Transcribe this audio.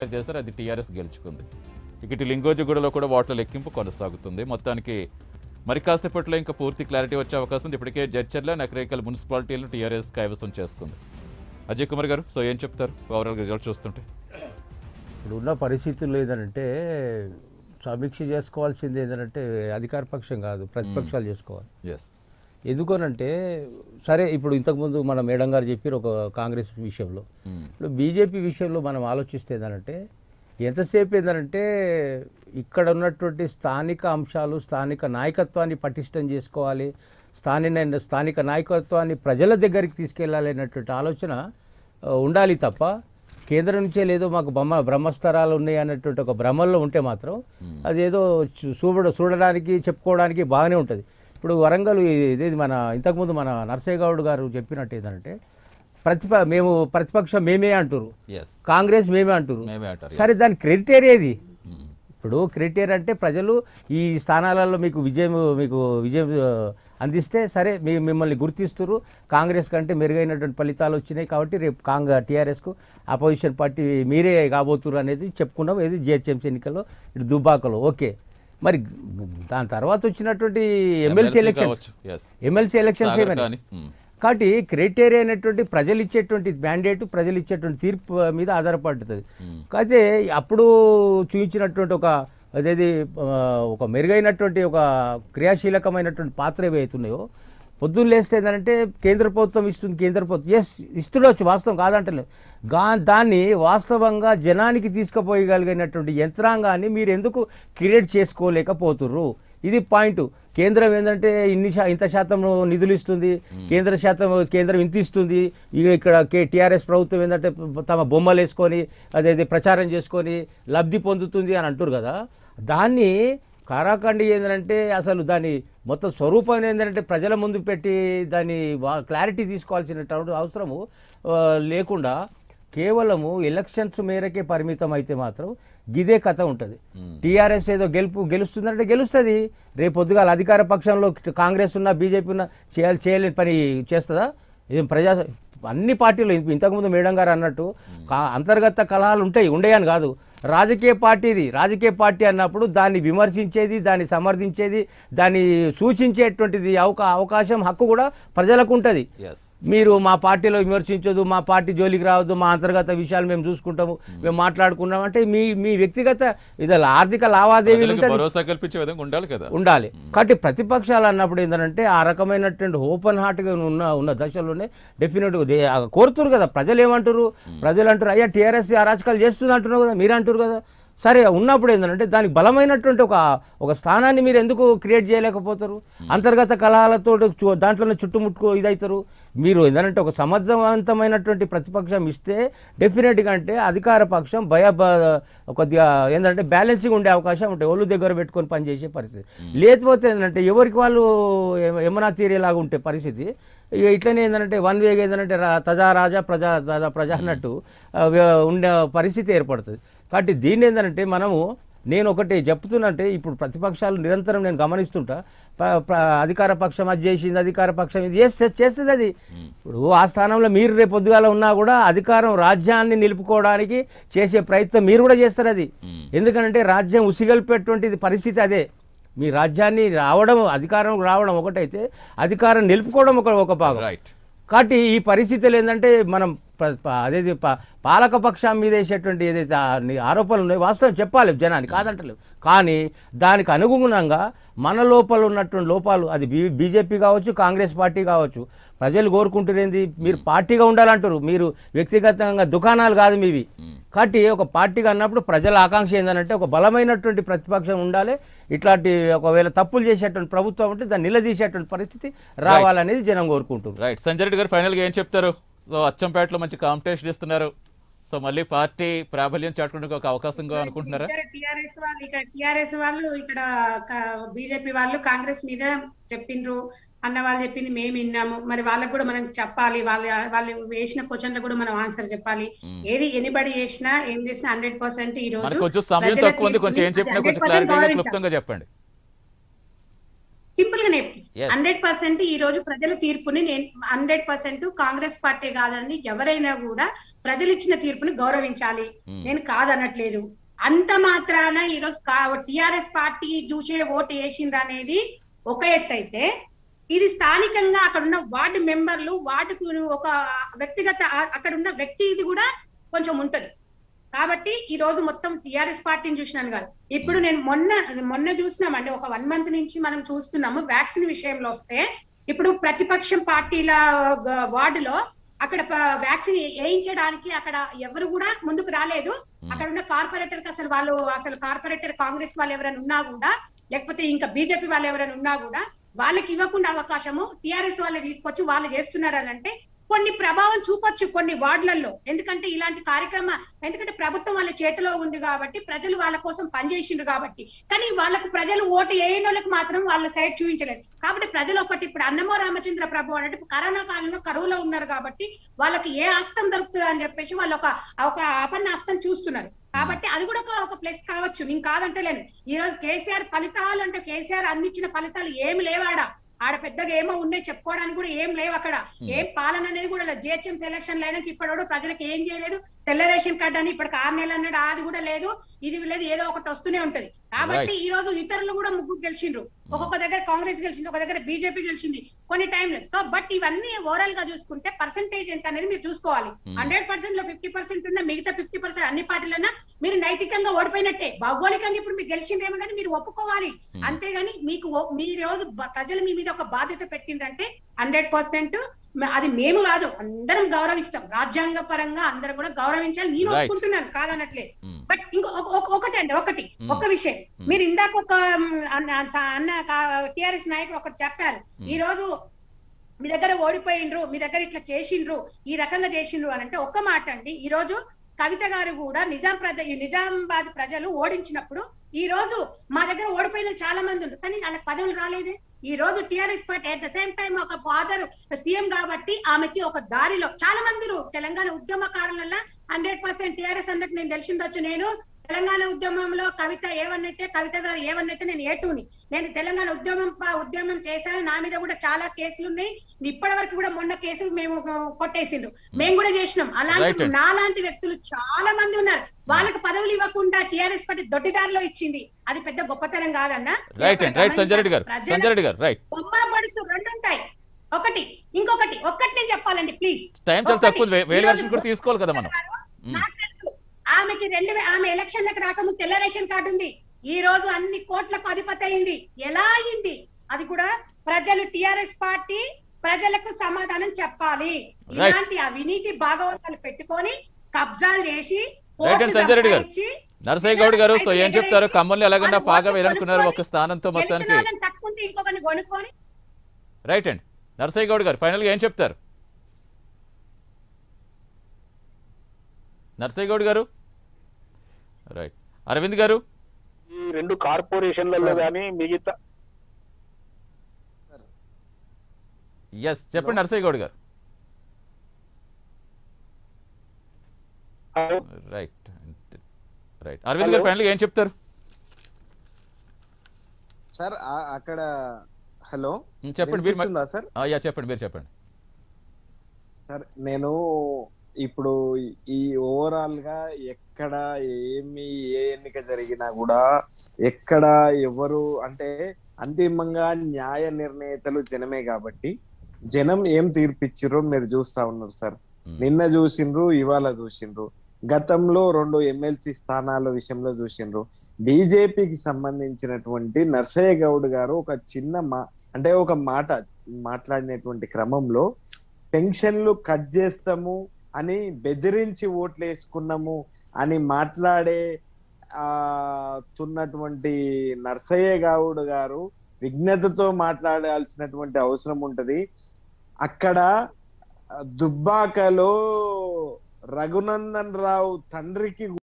చేశారు అది టీఆర్ఎస్ గెలుచుకుంది ఇక ఇటు లింగోజిగూడలో కూడా ఓట్ల లెక్కింపు కొనసాగుతుంది మొత్తానికి మరి కాసేపట్లో ఇంకా పూర్తి క్లారిటీ వచ్చే అవకాశం ఉంది ఇప్పటికే జడ్చర్ల నకరేకల్ మున్సిపాలిటీలను టీఆర్ఎస్ కైవసం చేసుకుంది అజయ్ కుమార్ గారు సో ఏం చెప్తారు ఓవరాల్ రిజల్ట్ చూస్తుంటే ఇప్పుడు ఉన్న పరిస్థితుల్లో ఏంటంటే సమీక్ష చేసుకోవాల్సింది ఏంటంటే అధికార పక్షం కాదు ప్రతిపక్షాలు చేసుకోవాలి ఎస్ ఎందుకనంటే సరే ఇప్పుడు ఇంతకుముందు మన మేడం గారు చెప్పారు ఒక కాంగ్రెస్ విషయంలో ఇప్పుడు బీజేపీ విషయంలో మనం ఆలోచిస్తే ఏంటంటే ఎంతసేపు ఏంటంటే ఇక్కడ ఉన్నటువంటి స్థానిక అంశాలు స్థానిక నాయకత్వాన్ని పటిష్టం చేసుకోవాలి స్థానిక స్థానిక నాయకత్వాన్ని ప్రజల దగ్గరికి తీసుకెళ్ళాలి అనేటువంటి ఆలోచన ఆ, ఉండాలి తప్ప కేంద్రం నుంచే లేదో మాకు బ్రహ్మ బ్రహ్మస్తరాలు ఉన్నాయి అన్నటువంటి ఒక భ్రమల్లో ఉంటే మాత్రం అదేదో చూ- చూడ చూడడానికి చెప్పుకోవడానికి బాగానే ఉంటుంది ఇప్పుడు వరంగల్ ఇదేది మన ఇంతకుముందు మన నర్సయ్య గౌడ్ గారు చెప్పినట్టు ఏంటంటే ప్రతిప మేము ప్రతిపక్షం మేమే అంటారు ఎస్ కాంగ్రెస్ మేమే అంటారు మేమే అంటారు సరే దాని క్రెడిటేరియా ఏది ఇప్పుడు క్రైటీరియా అంటే ప్రజలు ఈ స్థానాలలో మీకు విజయం మీకు విజయం ఆ, అందిస్తే సరే మీ మిమ్మల్ని గుర్తిస్తున్నారు కాంగ్రెస్ కంటే మెరుగైనటువంటి ఫలితాలు వచ్చినాయి కాబట్టి రేపు కాంగ్ టీఆర్ఎస్కు అపోజిషన్ పార్టీ మీరే కాబోతున్నారు అనేది చెప్పుకున్నాం ఏది జిహెచ్ఎంసీ ఎన్నికల్లో ఇటు దుబాకలో ఓకే మరి దాని తర్వాత వచ్చినటువంటి MLC elections yes MLC elections ఏమైనా కానీ మ్మ్. కాబట్టి క్రైటీరియా అనేటువంటి ప్రజలు ఇచ్చేటువంటి మ్యాండేట్ ప్రజలు ఇచ్చేటువంటి తీర్పు మీద ఆధారపడుతుంది అయితే అప్పుడు చూపించినటువంటి ఒక అదేది ఆ, ఒక మెరుగైనటువంటి ఒక క్రియాశీలకమైనటువంటి పాత్ర ఏవైతున్నాయో పొద్దున్న లేస్తే ఏంటంటే కేంద్ర ప్రభుత్వం ఇస్తుంది కేంద్ర ప్రభుత్వం ఎస్ ఇస్తుండొచ్చు వాస్తవం కాదంటలేదు గా దాన్ని వాస్తవంగా జనానికి తీసుకుపోయగలిగినటువంటి యంత్రాంగాన్ని మీరు ఎందుకు క్రియేట్ చేసుకోలేకపోతుర్రు ఇది పాయింట్ కేంద్రం ఏంటంటే ఇన్ని శా ఇంత శాతం నిధులు ఇస్తుంది కేంద్ర శాతం కేంద్రం ఇంత ఇస్తుంది ఇక ఇక్కడ కే టీఆర్ఎస్ ప్రభుత్వం ఏంటంటే తమ బొమ్మలు వేసుకొని అదేది ప్రచారం చేసుకొని లబ్ధి పొందుతుంది అని అంటారు కదా దాన్ని కారాఖండి ఏంటంటే అసలు దాని మొత్తం స్వరూపం ఏంటంటే ప్రజల ముందు పెట్టి దాన్ని క్లారిటీ తీసుకోవాల్సిన అవసరము ఆ, లేకుండా కేవలము ఎలక్షన్స్ మేరకే పరిమితం అయితే మాత్రం గిదే కథ ఉంటుంది టీఆర్ఎస్ ఏదో గెలుపు గెలుస్తుందంటే గెలుస్తుంది రేపు పొద్దుగాల అధికార పక్షంలో కాంగ్రెస్ ఉన్నా బీజేపీ ఉన్నా చేయాలి చేయలేని పని చేస్తుందా ఏం ప్రజా అన్ని పార్టీలు ఇంత- ఇంతకుముందు మేడం గారు అన్నట్టు కా- అంతర్గత కలహాలు ఉంటాయి ఉండేయని కాదు రాజకీయ పార్టీ ఇది రాజకీయ పార్టీ అన్నప్పుడు దాన్ని విమర్శించేది దాన్ని సమర్థించేది దాన్ని సూచించేటువంటిది అవకా అవకాశం హక్కు కూడా ప్రజలకు ఉంటుంది ఎస్ మీరు మా పార్టీలో విమర్శించదు మా పార్టీ జోలికి రావద్దు మా అంతర్గత విషయాలు మేము చూసుకుంటాము మేము మాట్లాడుకున్నాం అంటే మీ మీ వ్యక్తిగత ఇది ఆర్థిక లావాదేవీలు ప్రజలకు ఉంటుంది భరోసా కల్పించే విధంగా ఉండాలి కదా ఉండాలి కాబట్టి ప్రతిపక్షాలు అన్నప్పుడు ఏంటంటే ఆ రకమైనటువంటి ఓపెన్ హార్ట్గా ఉన్న ఉన్న దశలోనే డెఫినెట్గా దే- ఆ కోరుతురు కదా ప్రజలు ఏమంటారు ప్రజలు అంటారు అయ్యా టీఆర్ఎస్ అరాచకాలు చేస్తుంది అంటున్నారు కదా మీరు అంటారు కదా సరే ఉన్నప్పుడు ఏంటంటే దానికి బలమైనటువంటి ఒక ఒక స్థానాన్ని మీరు ఎందుకు క్రియేట్ చేయలేకపోతారు అంతర్గత కలహాలతో చు- దాంట్లోనే చుట్టుముట్టుకు ఇదవుతారు మీరు ఏంటంటే ఒక సమర్థవంతమైనటువంటి ప్రతిపక్షం ఇస్తే డెఫినెట్గా అంటే అధికార పక్షం భయ బ- కొద్దిగా ఏంటంటే బ్యాలెన్సింగ్ ఉండే అవకాశం ఉంటాయి ఒళ్ళు దగ్గర పెట్టుకొని పనిచేసే పరిస్థితి లేకపోతే ఏంటంటే ఎవరికి వాళ్ళు ఎమ- యమునా తీరేలాగా ఉంటే పరిస్థితి ఇక ఇట్లనే ఏంటంటే వన్ వేగా ఏంటంటే రా- తజా రాజా ప్రజా తజా ప్రజా అన్నట్టు ఆ, వ్య- ఉండే పరిస్థితి ఏర్పడుతుంది కాబట్టి దీన్ని ఏంటంటే మనము నేను ఒకటి చెప్తున్నంటే ఇప్పుడు ప్రతిపక్షాలు నిరంతరం నేను గమనిస్తుంటా ప- ప- అధికార పక్షం అది చేసింది అధికార పక్షం ఇది ఎస్ ఎస్ చేస్తుంది అది ఇప్పుడు ఆ స్థానంలో మీరు రేపు పొద్దుగాల ఉన్నా కూడా అధికారం రాజ్యాన్ని నిలుపుకోవడానికి చేసే ప్రయత్నం మీరు కూడా చేస్తారు అది ఎందుకంటే రాజ్యం ఉసిగల్పేటువంటిది పరిస్థితి అదే మీ రాజ్యాన్ని రావడం అధికారం రావడం ఒకటైతే అధికారం నిలుపుకోవడం ఒక ఒక భాగం రైట్ కాబట్టి ఈ పరిస్థితులు ఏంటంటే మనం ప- ప- అదేది ప- పాలక పక్షం మీద వేసేటువంటి ఏదైతే ఆ ని- ఆరోపణలు ఉన్నాయో వాస్తవం చెప్పాలి జనానికి కాదంటలేవు కానీ దానికి అనుగుణంగా మన లోపల ఉన్నటువంటి లోపాలు అది బీ బీజేపీ కావచ్చు కాంగ్రెస్ పార్టీ కావచ్చు ప్రజలు కోరుకుంటున్నది మీరు పార్టీగా ఉండాలంటారు మీరు వ్యక్తిగతంగా దుకాణాలు కాదు మీవి కాబట్టి ఒక పార్టీగా అన్నప్పుడు ప్రజల ఆకాంక్ష ఏంటంటే ఒక బలమైనటువంటి ప్రతిపక్షం ఉండాలి ఇట్లాంటి ఒకవేళ తప్పులు చేసేటువంటి ప్రభుత్వం ఉంటే దాన్ని నిలదీసేటువంటి పరిస్థితి రావాలనేది జనం కోరుకుంటున్నారు రైట్ సంజయ్ రెడ్డి గారు ఫైనల్గా ఏం చెప్తారు సో అచ్చంపేటలో మంచి కాంపిటీషన్ ఇస్తున్నారు సో మళ్ళీ పార్టీ ప్రాబల్యం చాటుకునే ఒక అవకాశంగా అనుకుంటున్నారా టిఆర్ఎస్ వాళ్ళు ఇక్కడ టిఆర్ఎస్ వాళ్ళు ఇక్కడ బీజేపీ వాళ్ళు కాంగ్రెస్ మీద చెప్పిండ్రు అన్న వాళ్ళు చెప్పింది మేము విన్నాము మరి వాళ్ళకు కూడా మనం చెప్పాలి వాళ్ళ వాళ్ళు వేసిన క్వశ్చన్లు కూడా మనం ఆన్సర్ చెప్పాలి ఏది ఎనిబడి చేసినా ఏం చేసినా హండ్రెడ్ పర్సెంట్ ఈ రోజు మనకు కొంచెం సమయం ప్రజల తక్కువ ఉంది కొంచెం ఏం తీర్పుని చెప్పినా కొంచెం 100% క్లారిటీగా గౌరవించాం. క్లుప్తంగా చెప్పండి సింపుల్ గానే Yes. హండ్రెడ్ పర్సెంట్ ఈ రోజు ప్రజల తీర్పుని నేను హండ్రెడ్ పర్సెంట్ కాంగ్రెస్ పార్టీ కాదండి ఎవరైనా కూడా ప్రజలు ఇచ్చిన తీర్పుని గౌరవించాలి Hmm. నేను కాదనట్లేదు అంత మాత్రాన ఈ రోజు టిఆర్ఎస్ పార్టీ చూసే ఓటు వేసింది అనేది ఒక ఎత్తు అయితే ఇది స్థానికంగా అక్కడ ఉన్న వార్డు మెంబర్లు వార్డుకు ఒక వ్యక్తిగత ఆ- అక్కడ ఉన్న వ్యక్తి ఇది కూడా కొంచెం ఉంటది కాబట్టి ఈ రోజు మొత్తం టిఆర్ఎస్ పార్టీని చూసినాను కాదు ఇప్పుడు నేను మొన్న మొన్న చూసినామండి ఒక వన్ మంత్ నుంచి మనం చూస్తున్నాము వ్యాక్సిన్ విషయంలో వస్తే ఇప్పుడు ప్రతిపక్షం పార్టీల గ- వార్డులో అక్కడ ప- వ్యాక్సిన్ వేయించడానికి అక్కడ ఎవరు కూడా ముందుకు రాలేదు అక్కడ ఉన్న కార్పొరేటర్ కి అసలు వాళ్ళు అసలు కార్పొరేటర్ కాంగ్రెస్ వాళ్ళు ఎవరైనా ఉన్నా కూడా లేకపోతే ఇంకా బీజేపీ వాళ్ళు ఎవరైనా ఉన్నా కూడా వాళ్ళకి ఇవ్వకుండా అవకాశము టిఆర్ఎస్ వాళ్ళే తీసుకొచ్చి వాళ్ళు చేస్తున్నారు అని అంటే కొన్ని ప్రభావం చూపొచ్చు కొన్ని వార్డులలో ఎందుకంటే ఇలాంటి కార్యక్రమ ఎందుకంటే ప్రభుత్వం వాళ్ళ చేతిలో ఉంది కాబట్టి ప్రజలు వాళ్ళ కోసం పనిచేసిండ్రు కాబట్టి కానీ వాళ్ళకు ప్రజలు ఓటు వేయని వాళ్ళకి మాత్రం వాళ్ళ సైడ్ చూపించలేదు కాబట్టి ప్రజలు ఒకటి ఇప్పుడు అన్నమో రామచంద్ర ప్రభు అంటే ఇప్పుడు కరోనా కాలంలో కరువులో ఉన్నారు కాబట్టి వాళ్ళకి ఏ హస్తం దొరుకుతుంది అని చెప్పేసి వాళ్ళు ఒక ఒక అపన్న హస్తం చూస్తున్నారు కాబట్టి అది కూడా ఒక- ఒక ప్లస్ కావచ్చు నేను కాదంటలేను ఈ రోజు కేసీఆర్ ఫలితాలు అంటే కేసీఆర్ అందించిన ఫలితాలు ఏమి లేవాడా ఆడ పెద్దగా ఏమో ఉన్నాయి చెప్పుకోవడానికి కూడా ఏం లేవు అక్కడ ఏం పాలన అనేది కూడా లేదు జిహెచ్ఎం సెలక్షన్ అయినాక ఇప్పటి ప్రజలకు ఏం చేయలేదు తెల్ల రేషన్ కార్డు అని ఇప్పటికి ఆరు నెలలు అన్నాడు అది కూడా లేదు ఇది లేదు ఏదో ఒకటి వస్తూనే ఉంటది కాబట్టి ఈ రోజు ఇతరులు కూడా ముగ్గురు గెలిచిండ్రు ఒక్కొక్క దగ్గర కాంగ్రెస్ గెలిచింది ఒక దగ్గర బీజేపీ గెలిచింది కొన్ని టైంలో సో బట్ ఇవన్నీ ఓవరాల్ గా చూసుకుంటే పర్సంటేజ్ ఎంత అనేది మీరు చూసుకోవాలి హండ్రెడ్ పర్సెంట్ లో ఫిఫ్టీ పర్సెంట్ ఉన్న మిగతా ఫిఫ్టీ పర్సెంట్ అన్ని పార్టీలన్నా మీరు నైతికంగా ఓడిపోయినట్టే భౌగోళికంగా ఇప్పుడు మీరు గెలిచిందేమో కానీ మీరు ఒప్పుకోవాలి అంతేగాని మీకు ఓ- మీ రోజు బ- ప్రజలు మీ మీద ఒక బాధ్యత పెట్టిందంటే హండ్రెడ్ పర్సెంట్ అది మేము కాదు అందరం గౌరవిస్తాం రాజ్యాంగ పరంగా అందరం కూడా గౌరవించాలి నేను Right. ఒప్పుకుంటున్నాను కాదనట్లేదు Hmm. బట్ ఇంకో ఒక- ఒక- ఒకటి అండి ఒకటి Hmm. ఒక విషయం మీరు ఇందాక ఒక మ్, అన్న అన్న టిఆర్ఎస్ నాయకుడు ఒకటి చెప్పారు ఈ రోజు మీ దగ్గర ఓడిపోయిండ్రు మీ దగ్గర ఇట్లా చేసిండ్రు ఈ రకంగా చేసిండ్రు అని అంటే ఒక్క మాట అండి ఈ రోజు కవిత గారు కూడా నిజాం ప్రజ ఈ నిజామాబాద్ ప్రజలు ఓడించినప్పుడు ఈ రోజు మా దగ్గర ఓడిపోయిన చాలా మంది ఉన్నారు కానీ వాళ్ళకి పదవులు రాలేదే ఈ రోజు TRS party at the same time ఒక ఫాదర్ సీఎం కాబట్టి ఆమెకి ఒక దారిలో చాలా మంది ఉన్నారు. తెలంగాణ ఉద్యమకారులలో హండ్రెడ్ పర్సెంట్ టిఆర్ఎస్ అన్నట్టు నేను తెలిసిందొచ్చు నేను తెలంగాణ ఉద్యమంలో కవిత ఏవన్నైతే కవిత గారు ఏవన్నైతే నేను ఏటూని నేను తెలంగాణ ఉద్యమం ప- ఉద్యమం చేశాను నా మీద కూడా చాలా కేసులు ఉన్నాయి ఇప్పటి వరకు కూడా మొన్న కేసులు మేము ఆ, కొట్టేసిండ్రు మేము కూడా చేసినాం Right అలాంటి అండి. నాలాంటి వ్యక్తులు చాలా మంది ఉన్నారు వాళ్ళకి పదవులు ఇవ్వకుండా టిఆర్ఎస్ పార్టీ దొడ్డిదారిలో ఇచ్చింది అది పెద్ద గొప్పతనం కాదన్నా రైట్ అండి రైట్ సంజయ్ రెడ్డి గారు ప్రజల సంజయ్ రెడ్డి గారు రైట్ బొమ్మ పడుతూ రెండు ఉంటాయి ఒకటి ఇంకొకటి ఒక్కటి నేను చెప్పాలండి ప్లీజ్ టైం చాలా తక్కువ ఉంది. వే- వేలు వెర్షన్ కూడా తీసుకోవాలి కదా మనం నాకు తెలుసు. ఆమెకి రెండు వే- ఆమె ఎలక్షన్లకు రాకముందు తెల్ల రేషన్ కార్డు ఉంది ఈ రోజు అన్ని కోట్లకు అధిపతి అయింది ఎలా అయింది అది కూడా ప్రజలు టిఆర్ఎస్ పార్టీ ప్రజలకు సమాధానం చెప్పాలి ఇలాంటి అవినీతి భాగవతాలు పెట్టుకొని కబ్జాలు చేసి రైట్ అండి కోట్లు సంజయ్ రెడ్డి గారు సంపాదించి నరసయ్య గౌడ్ గారు సో ఏం చెప్తారు ఖమ్మంలో ఎలాగన్నా వాళ్ళు పాగా ఓట్లు వేయాలనుకున్నారు ఒక కొనుక్కొని స్థానంతో మొత్తానికి గెలిచిన వాళ్ళని తట్టుకుంటే ఇంకొకరిని కొనుక్కొని రైట్ అండి నరసయ్య గౌడ్ గారు ఫైనల్గా ఏం చెప్తారు నరసయ్య గౌడ్ గారు రైట్ అరవింద్ గారు ఈ రెండు కార్పొరేషన్లలో కానీ మిగతా ఎస్ చెప్పండి నరసయ్య గౌడ్ గారు రైట్ రైట్ అరవింద్ గారు Hello. ఫైనల్గా ఏం చెప్తారు సార్ ఆ- అక్కడ హలో ఉం, చెప్పండి మీరు వినిపిస్తుందా సార్ ఆ, యా చెప్పండి మీరు చెప్పండి సార్ నేను ఇప్పుడు ఈ ఓవరాల్ గా ఎక్కడ ఏమి ఏ ఎన్నిక జరిగినా కూడా ఎక్కడ ఎవరు అంటే అంతిమంగా న్యాయ నిర్ణేతలు జనమే కాబట్టి జనం ఏం తీర్పిచ్చిర్రో మీరు చూస్తా ఉన్నారు సార్ ఉం. నిన్న చూసిండ్రు ఇవాళ చూసిండ్రు గతంలో రెండు ఎమ్మెల్సీ స్థానాల విషయంలో చూసిండ్రు బీజేపీకి సంబంధించినటువంటి నర్సయ్య గౌడ్ గారు ఒక చిన్న మా అంటే ఒక మాట మాట్లాడినటువంటి క్రమంలో పెన్షన్లు కట్ చేస్తాము అని బెదిరించి ఓట్లు వేసుకున్నాము అని మాట్లాడే ఆ తున్నటువంటి నర్సయ్య గౌడ్ గారు విజ్ఞతతో మాట్లాడాల్సినటువంటి అవసరం ఉంటది అక్కడ దుబ్బాకలో రఘునందన్ రావు తండ్రికి